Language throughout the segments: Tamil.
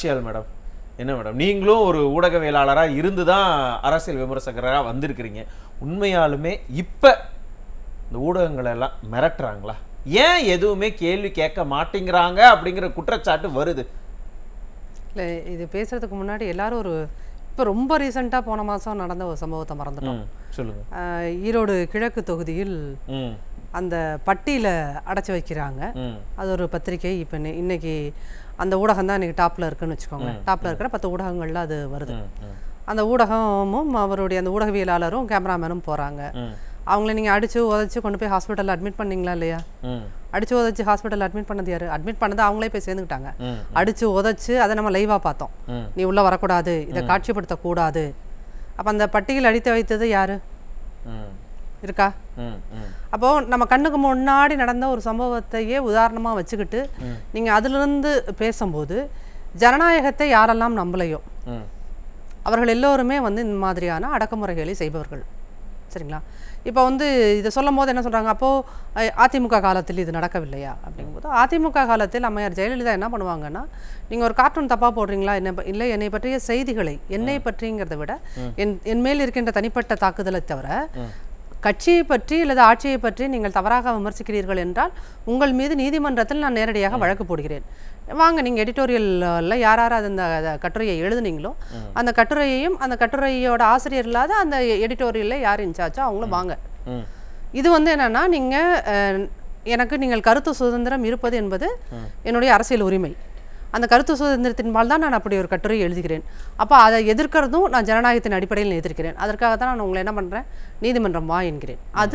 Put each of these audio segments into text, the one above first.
விஷயம் மேடம் என்ன மேடம் நீங்களும் ஒரு ஊடகவியலாளராக இருந்து தான் அரசியல் விமர்சகராக வந்திருக்கிறீங்க உண்மையாலுமே இப்போ இந்த ஊடகங்களை எல்லாம் மிரட்டுறாங்களா ஏன் எதுவுமே கேள்வி கேட்க மாட்டேங்கிறாங்க அப்படிங்கிற குற்றச்சாட்டு வருது இல்லை இது பேசுறதுக்கு முன்னாடி எல்லாரும் ஒரு இப்போ ரொம்ப ரீசெண்டாக போன மாதம் நடந்த ஒரு சம்பவத்தை மறந்துட்டோம் ம் சொல்லுங்க ஆஹ் ஈரோடு கிழக்கு தொகுதியில் ம் அந்த பட்டியில் அடைச்சி வைக்கிறாங்க ம் அது ஒரு பத்திரிகை இப்போ இன்னைக்கு அந்த ஊடகம் தான் இன்னைக்கு டாப்பில் இருக்குன்னு வச்சுக்கோங்க டாப்பில் இருக்கிற பத்து ஊடகங்கள்ல அது வருது ம் ம் அந்த ஊடகமும் அவருடைய அந்த ஊடகவியலாளரும் கேமராமேனும் போகிறாங்க ம் அவங்கள நீங்கள் அடித்து உதச்சி கொண்டு போய் ஹாஸ்பிட்டலில் அட்மிட் பண்ணீங்களா இல்லையா ம் அடித்து உதச்சி ஹாஸ்பிட்டல் அட்மிட் பண்ணது யாரு அட்மிட் பண்ணது அவங்களே போய் சேர்ந்துக்கிட்டாங்க ம் அடித்து உதச்சி அதை நம்ம லைவாக பார்த்தோம் ம். நீ உள்ளே வரக்கூடாது இதை காட்சிப்படுத்தக்கூடாது அப்போ அந்த பட்டியல் அடித்து வைத்தது யாரு ம் இருக்கா ம் ம் அப்போது நம்ம கண்ணுக்கு முன்னாடி நடந்த ஒரு சம்பவத்தையே உதாரணமாக வச்சுக்கிட்டு நீங்கள் அதிலிருந்து பேசும்போது ஜனநாயகத்தை யாரெல்லாம் நம்பலையோ ம் அவர்கள் எல்லோருமே வந்து இந்த மாதிரியான அடக்குமுறைகளை செய்பவர்கள் சரிங்களா இப்போ வந்து இதை சொல்லும் போது என்ன சொல்கிறாங்க அப்போது அதிமுக காலத்தில் இது நடக்கவில்லையா அப்படிங்கும்போது அதிமுக காலத்தில் அம்மையார் ஜெயலலிதா என்ன பண்ணுவாங்கன்னா நீங்கள் ஒரு கார்ட்டூன் தப்பாக போடுறீங்களா என்ன ப- இல்லை என்னை பற்றிய செய்திகளை என்னை பற்றிங்கிறத விட என் என் மேல் இருக்கின்ற தனிப்பட்ட தாக்குதலை தவிர கட்சியை பற்றி அல்லது ஆட்சியை பற்றி நீங்கள் தவறாக விமர்சிக்கிறீர்கள் என்றால் உங்கள் மீது நீதிமன்றத்தில் நான் நேரடியாக வழக்கு போடுகிறேன் வாங்க நீங்கள் எடிட்டோரியலில் யார் யார் அது அந்த அந்த கட்டுரையை எழுதுனீங்களோ அந்த கட்டுரையையும் அந்த கட்டுரையோட ஆசிரியர் இல்லாத அந்த எடிட்டோரியலில் யார் இன்சார்ஜோ அவங்களும் வாங்க ம் இது வந்து என்னன்னா நீங்கள் எனக்கு நீங்கள் கருத்து சுதந்திரம் இருப்பது என்பது என்னுடைய அரசியல் உரிமை அந்த கருத்து சுதந்திரத்தின்பால் தான் நான் அப்படி ஒரு கட்டுரை எழுதுகிறேன் அப்போ அதை எதிர்க்கிறதும் நான் ஜனநாயகத்தின் அடிப்படையில் எதிர்க்கிறேன் அதற்காக தான் நான் உங்களை என்ன பண்ணுறேன் நீதிமன்றம் வா என்கிறேன் அது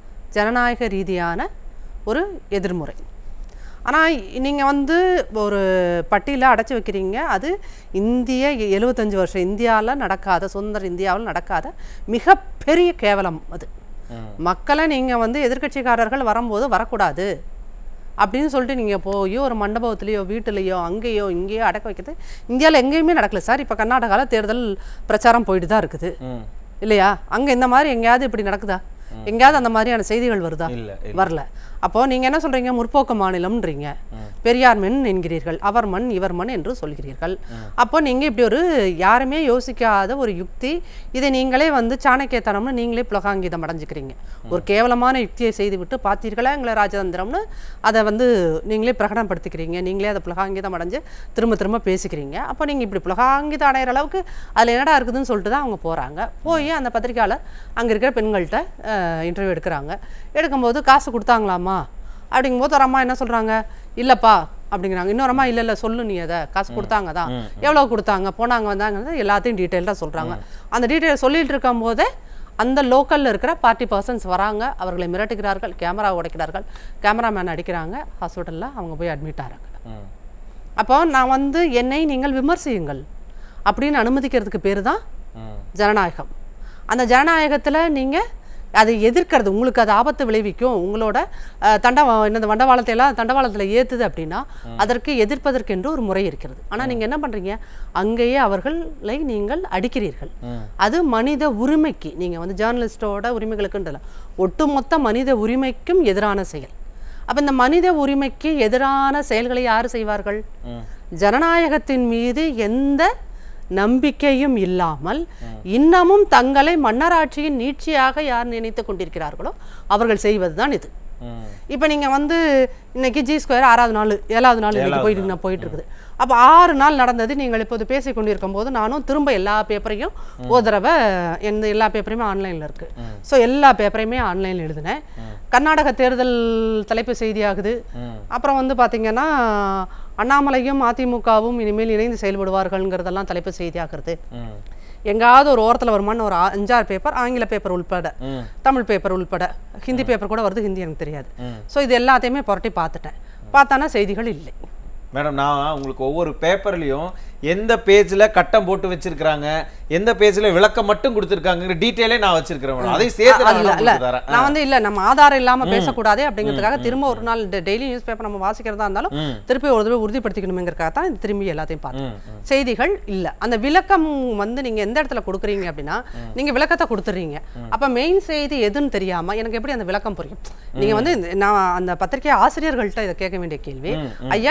ஜனநாயக ரீதியான ஒரு எதிர்முறை ஆனால் நீங்கள் வந்து ஒரு பட்டியல அடைச்சி வைக்கிறீங்க அது இந்திய எ- எழுபத்தஞ்சு வருஷம் இந்தியாவில் நடக்காத சுதந்திர இந்தியாவில் நடக்காத மிகப்பெரிய கேவலம் அது மக்களை நீங்கள் வந்து எதிர்க்கட்சிக்காரர்கள் வரும்போது வரக்கூடாது அப்படின்னு சொல்லிட்டு நீங்கள் போய் ஒரு மண்டபத்துலேயோ வீட்டுலேயோ அங்கேயோ இங்கேயோ அடக்க வைக்கிறது இந்தியாவில் எங்கேயுமே நடக்கல சார் இப்போ கர்நாடகாவில் தேர்தல் பிரச்சாரம் போயிட்டு தான் இருக்குது ம் இல்லையா அங்கே இந்த மாதிரி எங்கேயாவது இப்படி நடக்குதா எங்கேயாவது அந்த மாதிரியான செய்திகள் வருதா இல்ல இல்ல வரல அப்போ நீங்க என்ன சொல்றீங்க முற்போக்கு மாநிலம்ன்றீங்க பெரியார் மண் என்கிறீர்கள் அவர் மண் இவர் மண் என்று சொல்கிறீர்கள் அப்போ நீங்க இப்படி ஒரு யாருமே யோசிக்காத ஒரு யுக்தி இதை நீங்களே வந்து சாணக்கியத்தனம்னு நீங்களே புலகாங்கிதம் அடைஞ்சுக்கிறீங்க ஒரு கேவலமான யுக்தியை செய்துவிட்டு பார்த்தீர்களா எங்களை ராஜதந்திரம்னு அதை வந்து நீங்களே பிரகடனப்படுத்திக்கிறீங்க நீங்களே அதை புலகாங்கிதம் அடைஞ்சு திரும்ப திரும்ப பேசிக்கிறீங்க அப்போ நீங்க இப்படி புலகாங்கிதம் அடையிற அளவுக்கு அதில் என்னடா இருக்குதுன்னு சொல்லிட்டு தான் அவங்க போறாங்க போய் அந்த பத்திரிக்கையாளர் அங்க இருக்கிற பெண்கள்கிட்ட இன்டர்வியூ எடுக்கிறாங்க எடுக்கும்போது காசு கொடுத்தாங்களாமா அப்படிங்கும்போது ஒரு அம்மா என்ன சொல்றாங்க இல்லப்பா அப்படிங்கிறாங்க இன்னொரு அம்மா இல்லை இல்லை சொல்லு நீ அதை காசு கொடுத்தாங்க தான் எவ்வளோ கொடுத்தாங்க போனாங்க வந்தாங்க எல்லாத்தையும் டீட்டெயில்டாக சொல்றாங்க அந்த டீட்டெயில் சொல்லிட்டு இருக்கும் போதே அந்த லோக்கல்ல இருக்கிற பார்ட்டி பர்சன்ஸ் வராங்க அவர்களை மிரட்டுகிறார்கள் கேமரா உடைக்கிறார்கள் கேமராமேன் அடிக்கிறாங்க ஹாஸ்பிட்டலில் அவங்க போய் அட்மிட் ஆகிறாங்க ம் அப்போ நான் வந்து என்னை நீங்கள் விமர்சியுங்கள் அப்படின்னு அனுமதிக்கிறதுக்கு பேர் தான் ம் ஜனநாயகம் அந்த ஜனநாயகத்தில் நீங்கள் அதை எதிர்க்கிறது உங்களுக்கு அது ஆபத்து விளைவிக்கும் உங்களோட அஹ், தண்ட இந்த வண்டவாளத்தை எல்லாம் தண்டவாளத்தில் ஏற்றுது அப்படின்னா அதற்கு எதிர்ப்பதற்கென்று ஒரு முறை இருக்கிறது ஆனால் நீங்கள் என்ன பண்ணுறீங்க அங்கேயே அவர்களை நீங்கள் அடிக்கிறீர்கள் அது மனித உரிமைக்கு நீங்கள் வந்து ஜேர்னலிஸ்டோட உரிமைகளுக்குன்றல ஒட்டுமொத்த மனித உரிமைக்கும் எதிரான செயல் அப்போ இந்த மனித உரிமைக்கு எதிரான செயல்களை யார் செய்வார்கள் ஜனநாயகத்தின் மீது எந்த நம்பிக்கையும் இல்லாமல் இன்னமும் தங்களை மன்னராட்சியின் நீட்சியாக யார் நினைத்து கொண்டிருக்கிறார்களோ அவர்கள் செய்வதுதான் இது ம் இப்போ நீங்கள் வந்து இன்னைக்கு ஜி ஸ்கொயர் ஆறாவது நாள் ஏழாவது நாள் இன்னைக்கு போயிட்டு நான் போயிட்டு இருக்குது அப்போ ஆறு நாள் நடந்தது நீங்கள் இப்போது பேசி கொண்டிருக்கும் போது நானும் திரும்ப எல்லா பேப்பரையும் ஒரு தடவை எந்த எல்லா பேப்பரையுமே ஆன்லைனில் இருக்கு ஸோ எல்லா பேப்பரையுமே ஆன்லைனில் எழுதினேன் கர்நாடக தேர்தல் தலைப்பு செய்தியாகுது அப்புறம் வந்து பார்த்தீங்கன்னா அண்ணாமலையும் அதிமுகவும் இனிமேல் இணைந்து செயல்படுவார்கள்ங்கிறதெல்லாம் தலைப்பு செய்தியாகிறது ம் எங்காவது ஒரு ஓரத்தில் வருமான்னு ஒரு ஆ- அஞ்சாறு பேப்பர் ஆங்கில பேப்பர் உள்பட ம் தமிழ் பேப்பர் உள்பட ஹிந்தி பேப்பர் கூட வருது ஹிந்தி எனக்கு தெரியாது ஸோ இது எல்லாத்தையுமே புரட்டி பார்த்துட்டேன் பார்த்தானா செய்திகள் இல்லை மேடம் நான் உங்களுக்கு ஒவ்வொரு பேப்பர்லயும் எந்த பேஜ்ல கட்டம் போட்டு வச்சிருக்காங்க எந்த பேஜ்ல விளக்கம் மட்டும் கொடுத்துருக்காங்கிற டீட்டெயிலே நான் வச்சிருக்கிறேன் மேடம் அதையும் சேர்த்து நான் இல்ல வேணா இல்ல உங்களுக்கு தரேன் நான் வந்து இல்ல நம்ம ஆதாரம் இல்லாம பேசக்கூடாதே அப்படிங்கிறதுக்காக திரும்ப ஒரு நாள் டெய்லி நியூஸ் பேப்பர் நம்ம வாசிக்கிறதா இருந்தாலும் திருப்பி ஒரு தடவை உறுதிப்படுத்திக்கணுங்கிறதுக்காக தான் இது திரும்பி எல்லாத்தையும் பார்த்தேன் செய்திகள் இல்ல அந்த விளக்கம் வந்து நீங்க எந்த இடத்துல கொடுக்குறீங்க அப்படின்னா நீங்க விளக்கத்தை கொடுத்துறீங்க அப்ப மெயின் செய்தி எதுன்னு தெரியாம எனக்கு எப்படி அந்த விளக்கம் புரியும் நீங்க வந்து இந்த- நான் அந்த பத்திரிகை ஆசிரியர்கள்ட்ட இதை கேட்க வேண்டிய கேள்வி ஐயா நீங்க விளக்கம்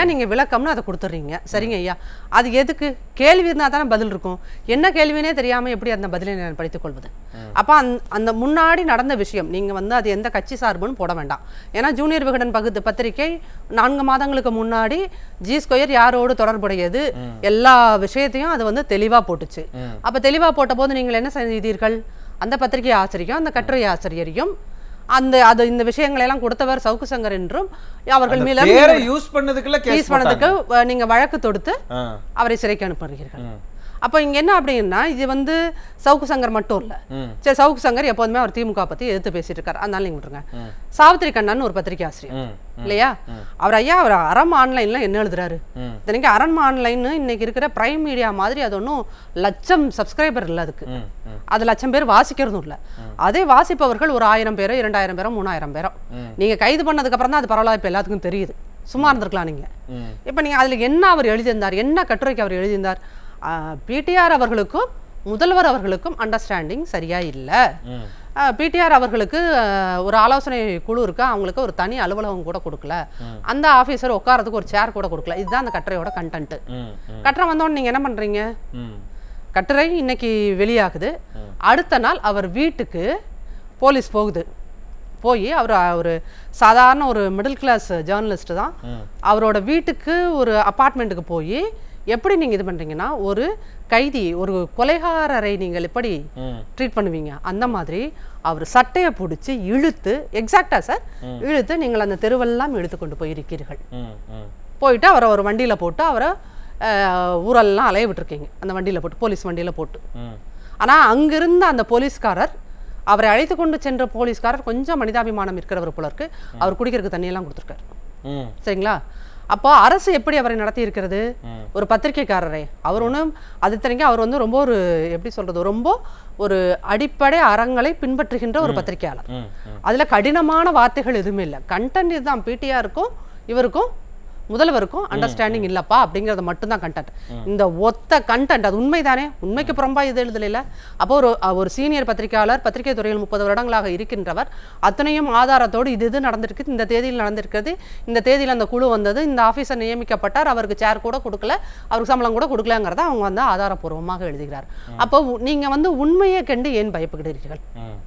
விளக்கம்னு அதை கொடுத்துட்றீங்க சரிங்க ஐயா அது எதுக்கு கேள்வி இருந்தால் தானே பதில் இருக்கும் என்ன கேள்வினே தெரியாமல் எப்படி அந்த பதிலை நான் படித்துக் கொள்வது அப்போ அந் அந்த முன்னாடி நடந்த விஷயம் நீங்கள் வந்து அது எந்த கட்சி சார்புன்னு போட வேண்டாம் ஏன்னா ஜூனியர் விகடன் பகுதி பத்திரிகை நான்கு மாதங்களுக்கு முன்னாடி ஜி ஸ்கொயர் யாரோடு தொடர்புடையது எல்லா விஷயத்தையும் அது வந்து தெளிவாக போட்டுச்சு அப்போ தெளிவாக போட்ட போது நீங்கள் என்ன செய்தீர்கள் அந்த பத்திரிகை ஆசிரியரும் அந்த கட்டுரை ஆசிரியரையும் அந்த அது இந்த விஷயங்களை எல்லாம் கொடுத்தவர் சவுக்கு சங்கர் என்றும் அவர்கள் அந்த மேல பேரை யூஸ் பண்ணதுக்குள்ள கேஸ் கேஸ் பண்ணதுக்கு அஹ், நீங்க வழக்கு தொடுத்து ஆ அவரை சிறைக்கு அனுப்புகிறீர்கள் அப்போ இங்க என்ன அப்படின்னா இது வந்து சவுக்கு சங்கர் மட்டும் இல்ல சரி சவுக்கு சங்கர் எப்போதுமே அவர் திமுக பத்தி எதிர்த்து பேசிட்டு இருக்காரு அதனால நீங்க விட்டுருங்க சாவித்திரி கண்ணன் ஒரு பத்திரிகை ஆசிரியர் ம் இல்லையா அவர் ஐயா அவர் அறம் ஆன்லைன்ல என்ன எழுதுறாரு இத்தனைக்கு அறம் ஆன்லைன் இன்னைக்கு இருக்கிற பிரைம் மீடியா மாதிரி அது ஒன்றும் லட்சம் சப்ஸ்கிரைபர் இல்லை அதுக்கு ம் ம் அது லட்சம் பேர் வாசிக்கிறதும் இல்லை அதே வாசிப்பவர்கள் ஒரு ஆயிரம் பேரோ இரண்டாயிரம் பேரோ மூணாயிரம் பேரோ நீங்க கைது பண்ணதுக்கு அப்புறம் தான் அது பரவாயில்ல இப்போ எல்லாத்துக்கும் தெரியுது சும்மா இருந்திருக்கலாம் நீங்க ம். இப்போ நீங்க அதுல என்ன அவர் எழுதியிருந்தார் என்ன கட்டுரைக்கு அவர் எழுதியிருந்தார் பிடிஆர் அவர்களுக்கும் முதல்வர் அவர்களுக்கும் அண்டர்ஸ்டாண்டிங் சரியா இல்லை ம் பிடிஆர் அவர்களுக்கு அஹ், ஒரு ஆலோசனை குழு இருக்கு அவங்களுக்கு ஒரு தனி அலுவலகம் கூட கொடுக்கல அந்த ஆஃபீஸர் உட்காரத்துக்கு ஒரு சேர் கூட கொடுக்கல இதுதான் அந்த கட்டுரையோட கண்டென்ட் ம் ம் கட்டுரை வந்தோடனே நீங்க என்ன பண்றீங்க ம் கட்டுரை இன்னைக்கு வெளியாகுது அடுத்த நாள் அவர் வீட்டுக்கு போலீஸ் போகுது போய் அவர் ஒரு சாதாரண ஒரு மிடில் கிளாஸ் ஜேர்னலிஸ்ட் தான் அவரோட வீட்டுக்கு ஒரு அப்பார்ட்மெண்ட்டுக்கு போய் எப்படி நீங்கள் இது பண்ணுறீங்கன்னா ஒரு கைதி ஒரு கொலைகாரரை நீங்கள் எப்படி ம் ட்ரீட் பண்ணுவீங்க அந்த மாதிரி அவர் சட்டையை பிடிச்சி இழுத்து எக்ஸாக்டா சார் இழுத்து நீங்கள் அந்த தெருவெல்லாம் இழுத்து கொண்டு போயிருக்கிறீர்கள் ம் ம் போயிட்டு அவரை ஒரு வண்டியில் போட்டு அவரை அஹ், ஊரெல்லாம் அலைய விட்டுருக்கீங்க அந்த வண்டியில் போட்டு போலீஸ் வண்டியில் போட்டு ம் ஆனால் அங்கிருந்த அந்த போலீஸ்காரர் அவரை அழைத்து கொண்டு சென்ற போலீஸ்காரர் கொஞ்சம் மனிதாபிமானம் இருக்கிறவர் போல இருக்கு அவர் குடிக்கிறதுக்கு தண்ணியெல்லாம் கொடுத்துருக்காரு ம் சரிங்களா அப்போ அரசு எப்படி அவரை நடத்தி இருக்கிறது ஒரு பத்திரிக்கைக்காரரே அவர் ஒன்றும் அது தெரிஞ்சு அவர் வந்து ரொம்ப ஒரு எப்படி சொல்றது ரொம்ப ஒரு அடிப்படை அறங்களை பின்பற்றுகின்ற ஒரு பத்திரிக்கையாளர் ம் ம் அதுல கடினமான வார்த்தைகள் எதுவுமே இல்லை கண்டென்ட் இதுதான் பிடிஆருக்கும் இவருக்கும் முதல்வருக்கும் அண்டர்ஸ்டாண்டிங் இல்லப்பா அப்படிங்கறது மட்டும்தான் கண்டென்ட் இந்த ஒத்த கண்டென்ட் அது உண்மைதானே உண்மைக்கு புறம்பா இது எழுதல அப்போ ஒரு ஒரு சீனியர் பத்திரிகையாளர் பத்திரிகை துறையில் முப்பது வருடங்களாக இருக்கின்றவர் அத்தனையும் ஆதாரத்தோடு இது இது நடந்திருக்கு இந்த தேதியில் நடந்திருக்கிறது இந்த தேதியில் அந்த குழு வந்தது இந்த ஆஃபீஸர் நியமிக்கப்பட்டார் அவருக்கு சேர் கூட கொடுக்கல அவருக்கு சம்பளம் கூட கொடுக்கலங்கிறத அவங்க வந்து ஆதாரப்பூர்வமாக எழுதுகிறார் அப்போ உ- நீங்க வந்து உண்மையை கண்டு ஏன் பயப்படுகிறீர்கள் ம்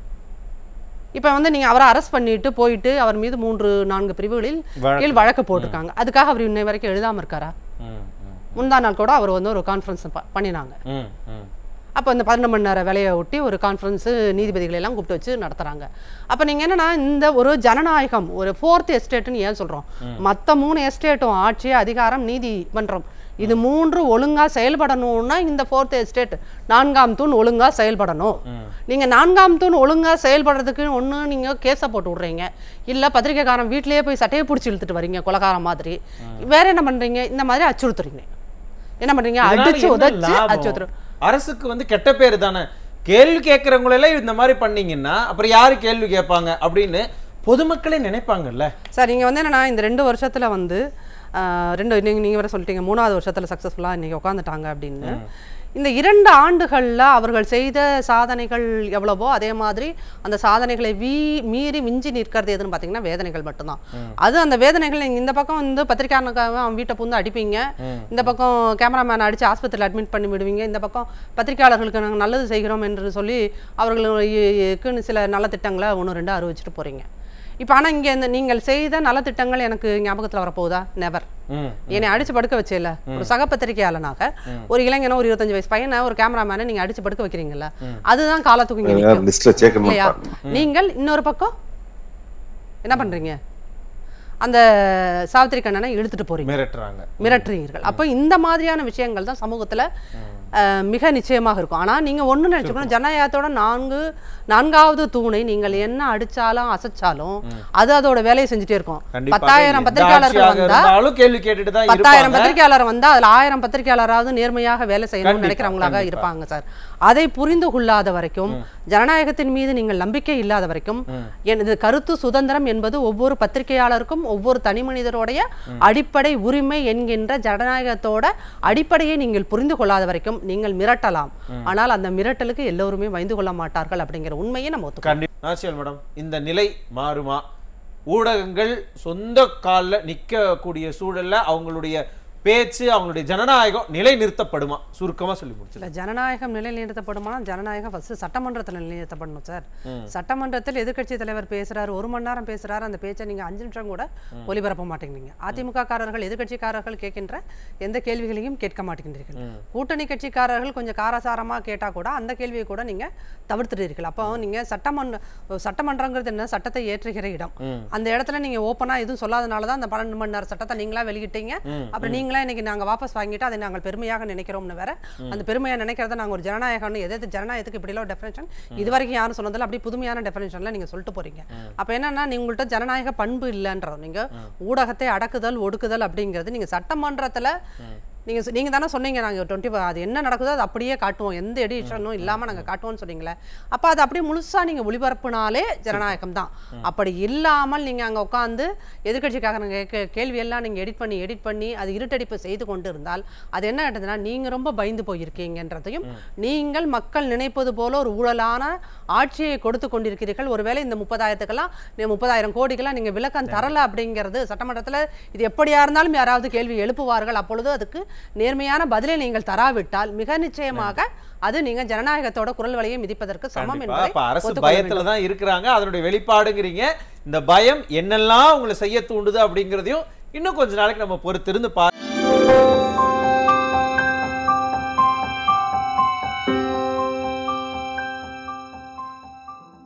இப்போ வந்து நீங்க அவரை அரெஸ்ட் பண்ணிட்டு போயிட்டு அவர் மீது மூன்று நான்கு பிரிவுகளில் வழக்கு. கீழ் வழக்கு போட்டிருக்காங்க அதுக்காக அவர் இன்னை வரைக்கும் எழுதாம இருக்காரா ம் ம் முந்தா நாள் கூட அவர் வந்து ஒரு கான்ஃபரன்ஸ் பண்ணினாங்க ம் ம் அப்போ இந்த பன்னெண்டு மணி நேரம் வேலையை ஒட்டி ஒரு கான்ஃபரன்ஸு நீதிபதிகளை எல்லாம் கூப்பிட்டு வச்சு நடத்துறாங்க அப்போ நீங்க என்னன்னா இந்த ஒரு ஜனநாயகம் ஒரு ஃபோர்த் எஸ்டேட்னு ஏன் சொல்றோம் மற்ற மூணு எஸ்டேட்டும் ஆட்சி அதிகாரம் நீதிமன்றம் இது மூன்று ஒழுங்கா செயல்படணும்னா இந்த ஃபோர்த் எஸ்டேட் நான்காம் தூண் ஒழுங்கா செயல்படணும் நீங்க நான்காம் தூண் ஒழுங்கா செயல்படுறதுக்கு ஒண்ணு நீங்க கேஸை போட்டு விடுறீங்க இல்ல பத்திரிக்கைக்காரன் வீட்டிலேயே போய் சட்டையை பிடிச்சி இழுத்துட்டு வரீங்க கொலகாரம் மாதிரி வேற என்ன பண்றீங்க இந்த மாதிரி அச்சுறுத்துறீங்க என்ன பண்றீங்க இதனால அடிச்சு என்ன உதச்சு லாபம்? அச்சுறுத்துறோம் அரசுக்கு வந்து கெட்ட பேர் தானே கேள்வி கேட்கறவங்களெல்லாம் இந்த மாதிரி பண்ணீங்கன்னா அப்புறம் யாரு கேள்வி கேட்பாங்க அப்படின்னு பொதுமக்களே நினைப்பாங்கல்ல சார் நீங்கள் வந்து என்னன்னா இந்த ரெண்டு வருஷத்தில் வந்து ஆஹ், ரெண்டு நீங்கள் நீங்கள் வேற சொல்லிட்டீங்க மூணாவது வருஷத்தில் சக்ஸஸ்ஃபுல்லாக இன்றைக்கி உட்காந்துட்டாங்க அப்படின்னு இந்த இரண்டு ஆண்டுகளில் அவர்கள் செய்த சாதனைகள் எவ்வளவோ அதே மாதிரி அந்த சாதனைகளை வீ மீறி மிஞ்சி நிற்கிறது எதுன்னு பார்த்தீங்கன்னா வேதனைகள் மட்டும்தான் அது அந்த வேதனைகள் நீங்க இந்த பக்கம் வந்து பத்திரிக்கையாளனுக்காக அவன் வீட்டை புந்து அடிப்பீங்க இந்த பக்கம் கேமராமேன் அடித்து ஆஸ்பத்திரியில் அட்மிட் பண்ணி விடுவீங்க இந்த பக்கம் பத்திரிக்கையாளர்களுக்கு நாங்கள் நல்லது செய்கிறோம் என்று சொல்லி அவர்களுக்குன்னு சில நல்ல திட்டங்களை ஒன்று ரெண்டு அறிவிச்சிட்டு போகிறீங்க இப்போ ஆனால் இங்கே இந்த நீங்கள் செய்த நலத்திட்டங்கள் எனக்கு ஞாபகத்தில் வரப்போகுதா நெவர் ம் என்னை அடிச்சு படுக்க வச்சேல ஒரு சக பத்திரிகையாளனாக ஒரு இளைஞனை ஒரு இருபத்தஞ்சு வயசு பையனை ஒரு கேமராமேனை நீங்க அடிச்சு படுக்க வைக்கிறீங்கல்ல அதுதான் காலத்துக்கு இங்க நிக்கும். லிஸ்ட்ல சேர்க்க இல்லையா மாட்டாங்க நீங்கள் இன்னொரு பக்கம் என்ன பண்றீங்க அந்த சாவித்திரி கண்ணனை இழுத்துட்டு போறீங்க மிரட்டுறாங்க மிரட்டுறீர்கள் அப்போ இந்த மாதிரியான விஷயங்கள் தான் சமூகத்துல அஹ், மிக நிச்சயமாக இருக்கும் ஆனா நீங்க ஒண்ணு நினைச்சுக்கணும் ஜனநாயகத்தோட நான்கு நான்காவது தூணை நீங்கள் என்ன அடிச்சாலும் அசைச்சாலும் அது அதோட வேலையை செஞ்சுட்டே இருக்கும் கண்டிப்பா பத்தாயிரம் பத்திரிகையாளர்கள் வந்தா இருந்தாலும் கேள்வி கேட்டுட்டு தான் பத்தாயிரம் இருப்பாங்க பத்திரிகையாளர் வந்தா அதுல ஆயிரம் பத்திரிகையாளராவது நேர்மையாக வேலை செய்யணும்னு கண்டிப்பா, நினைக்கிறவங்களாக கண்டிப்பா. இருப்பாங்க சார் அதை புரிந்து கொள்ளாத வரைக்கும் ஜனநாயகத்தின் மீது நீங்கள் நம்பிக்கை இல்லாத வரைக்கும் எனது கருத்து சுதந்திரம் என்பது ஒவ்வொரு பத்திரிகையாளருக்கும் ஒவ்வொரு தனி மனிதருடைய அடிப்படை உரிமை என்கின்ற ஜனநாயகத்தோட அடிப்படையை நீங்கள் புரிந்து கொள்ளாத வரைக்கும் நீங்கள் மிரட்டலாம் ஆனால் அந்த மிரட்டலுக்கு எல்லோருமே வைந்து கொள்ள மாட்டார்கள் அப்படிங்கிற உண்மையை நம்ம ஒத்துக்கணும் கண்டிப்பா நாச்சியல் மேடம் இந்த நிலை மாறுமா ஊடகங்கள் சொந்த கால்ல நிக்கக்கூடிய சூழல்ல அவங்களுடைய பேச்சு அவங்களுடைய ஜனநாயகம் நிலைநிறுத்தப்படுமா சுருக்கமா சொல்லி முடிச்சு இல்ல ஜனநாயகம் நிலைநிறுத்தப்படுமானா ஜனநாயகம் ஃபர்ஸ்ட் சட்டமன்றத்தில் நிலைநிறுத்தப்படணும் சார் சட்டமன்றத்தில் எதிர்க்கட்சி தலைவர் பேசுறாரு ஒரு மணி நேரம் பேசுறாரு அந்த பேச்சை நீங்க அஞ்சு நிமிஷம் கூட ஒலிபரப்ப மாட்டேங்கிறீங்க அதிமுக காரர்கள் எதிர்க்கட்சிக்காரர்கள் கேட்கின்ற எந்த கேள்விகளையும் கேட்க மாட்டேங்கிறீர்கள் கூட்டணி கட்சிக்காரர்கள் கொஞ்சம் காரசாரமா கேட்டா கூட அந்த கேள்வியை கூட நீங்க தவிர்த்துடுறீர்கள் அப்போ நீங்க சட்டமன்ற சட்டமன்றங்கிறது என்ன சட்டத்தை ஏற்றுகிற இடம் அந்த இடத்துல நீங்க ஓப்பனா எதுவும் சொல்லாதனால தான் அந்த பன்னெண்டு மணி நேரம் சட்டத்தை நீங்களா வெளியிட்டீங்க அப்புறம் நீங்களா இன்னைக்கு நாங்க வாபஸ் வாங்கிட்டு அதை நாங்கள் பெருமையாக நினைக்கிறோம்னு வேற அந்த பெருமையா நினைக்கிறத நாங்க ஒரு ஜனநாயகம்னு எது ஜனநாயகத்துக்கு இப்படி ஒரு டெஃபினேஷன் இது வரைக்கும் யாரும் சொன்னதில்ல அப்படி புதுமையான டெஃபினேஷன்ல நீங்க சொல்லிட்டு போறீங்க அப்ப என்னன்னா நீ உங்கள்ட்ட ஜனநாயக பண்பு இல்லைன்றோம் நீங்க ஊடகத்தை அடக்குதல் ஒடுக்குதல் அப்படிங்கிறது நீங்க சட்டமன்றத்துல நீங்க சொ- நீங்க தானே சொன்னீங்க நாங்க டுவெண்ட்டி அது என்ன நடக்குதோ அது அப்படியே காட்டுவோம் எந்த எடிஷனும் இல்லாம நாங்க காட்டுவோம்னு சொன்னீங்களே அப்ப அது அப்படியே முழுசா நீங்க ஒளிபரப்புனாலே ஜனநாயகம் தான் அப்படி இல்லாமல் நீங்க அங்க உட்காந்து எதிர்க்கட்சிக்காக நாங்க கேட்க கேள்வி எல்லாம் நீங்க எடிட் பண்ணி எடிட் பண்ணி அது இருட்டடிப்பு செய்து கொண்டு இருந்தால் அது என்ன ஆயிடுதுன்னா நீங்க ரொம்ப பயந்து போயிருக்கீங்கன்றதையும் நீங்கள் மக்கள் நினைப்பது போல ஒரு ஊழலான ஆட்சியை கொடுத்து கொண்டிருக்கிறீர்கள் ஒருவேளை இந்த முப்பதாயிரத்துக்கெல்லாம் நீ முப்பதாயிரம் கோடிக்கெல்லாம் நீங்க விளக்கம் தரல அப்படிங்கிறது சட்டமன்றத்துல இது எப்படியா இருந்தாலும் யாராவது கேள்வி எழுப்புவார்கள் அப்பொழுது அதுக்கு நேர்மையான பதிலை நீங்கள் தராவிட்டால் மிக நிச்சயமாக அது நீங்க ஜனநாயகத்தோட குரல் வழியை மிதிப்பதற்கு சமம் கண்டிப்பா. என்பதை அப்ப அரசு ஒத்துக்கொள்ள பயத்துல வேண்டும். தான் இருக்கிறாங்க அதனுடைய வெளிப்பாடுங்கிறீங்க இந்த பயம் என்னெல்லாம் உங்களை செய்ய தூண்டுது அப்படிங்கிறதையும் இன்னும் கொஞ்ச நாளைக்கு நம்ம பொறுத்திருந்து பா